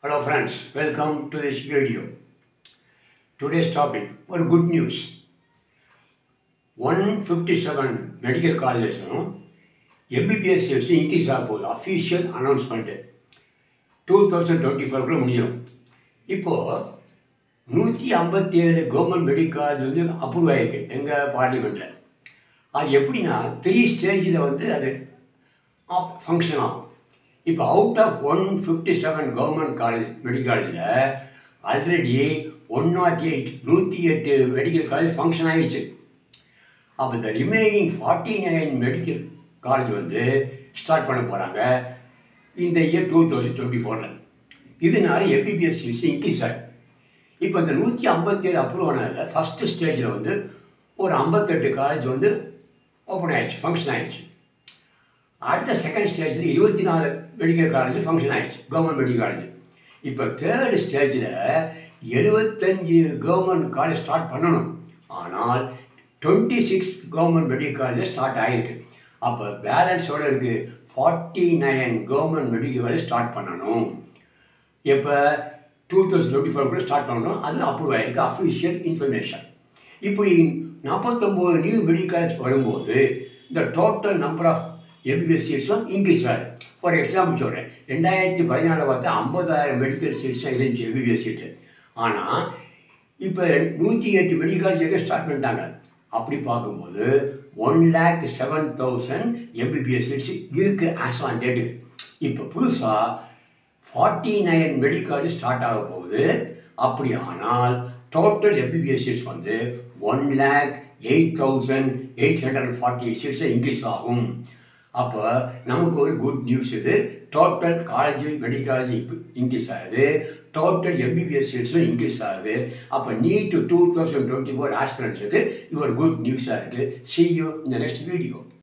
Hello friends, welcome to this video. Today's topic, ஒரு good news. 157 medical காலேஜஸும் MBBS சீட்ஸும் increase ஆக போகுது official announcement two thousand twenty ஃபோர்க்குள்ளே முடிஞ்சிடும் இப்போது நூற்றி ஐம்பத்தி ஏழு கவர்மெண்ட் மெடிக்கல் காலேஜ் வந்து அப்ரூவ் ஆகிருக்கு எங்கள் பார்லிமெண்ட்டில் அது எப்படின்னா த்ரீ ஸ்டேஜில் வந்து அது ஃபங்க்ஷன் ஆகும் இப்போ out of one fifty seven government college medical காலேஜில் ஆல்ரெடி ஒன் நாட் எயிட் நூற்றி எட்டு மெடிக்கல் காலேஜ் ஃபங்க்ஷன் ஆகிடுச்சு அப்போ இந்த remaining forty nine medical college வந்து ஸ்டார்ட் பண்ண போகிறாங்க இந்த இயர் டூ தௌசண்ட் டுவெண்ட்டி ஃபோரில் இதனால எம்பிபிஎஸ் சீட்ஸ் இன்க்ரீஸ் ஆகும் இப்போ இந்த நூற்றி ஐம்பத்தேழு அப்ரூவ் ஆனதில் ஃபஸ்ட்டு ஸ்டேஜில் வந்து ஒரு ஐம்பத்தெட்டு காலேஜ் வந்து ஓப்பன் ஆயிடுச்சு ஃபங்க்ஷன் ஆயிடுச்சு அடுத்த செகண்ட் ஸ்டேஜில் இருபத்தி நாலு மெடிக்கல் காலேஜ் ஃபங்க்ஷன் ஆயிடுச்சு கவர்மெண்ட் மெடிக்கல் காலேஜ் இப்போ தேர்டு ஸ்டேஜில் எழுபத்தஞ்சு கவர்மெண்ட் காலேஜ் ஸ்டார்ட் பண்ணணும் ஆனால் twenty six government medical college start ஆகிருக்கு அப்போ பேலன்ஸோடு இருக்குது forty nine government medical college start பண்ணணும் இப்போ டூ தௌசண்ட் டுவெண்ட்டி ஃபோர் கூட ஸ்டார்ட் பண்ணணும் அது அப்ரூவ் ஆகிருக்கு அஃபிஷியல் இன்ஃபர்மேஷன் இப்போ நாற்பத்தொம்போது நியூ மெடிக்கல் காலேஜ் வரும்போது இந்த டோட்டல் நம்பர் ஆஃப் எம்பிபிஎஸ் சீட்ஸும் இன்க்ரீஸ் ஆகுது ஃபார் எக்ஸாம்பிள் சொல்கிறேன் ரெண்டாயிரத்தி பதினாலில் பார்த்தா ஐம்பதாயிரம் மெடிக்கல் சீட்ஸ் தான் இருந்துச்சு எம்பிபிஎஸ் சீட்டு ஆனால் இப்போ நூற்றி எட்டு மெடிக்கல் காலேஜ் ஸ்டார்ட் பண்ணிட்டாங்க அப்படி பார்க்கும்போது one lakh seven thousand MBBS seats இருக்குது ஆஸ் ஆன் டேட்டு இப்போ புதுசாக forty nine medical college start ஆக போகுது அப்படி ஆனால் டோட்டல் எம்பிபிஎஸ் சீட்ஸ் வந்து one lakh eight thousand eight hundred forty eight seats increase ஆகும் அப்போ நமக்கு ஒரு குட் நியூஸ் இது total college medical college increase ஆகுது டோட்டல் எம்பிபிஎஸ் சீட்ஸும் இன்க்ரீஸ் ஆகுது அப்போ NEET two thousand twenty four ஆஸ்பிரன்ஸுக்கு இது ஒரு குட் நியூஸாக இருக்குது சி யூ இந்த நெக்ஸ்ட் வீடியோ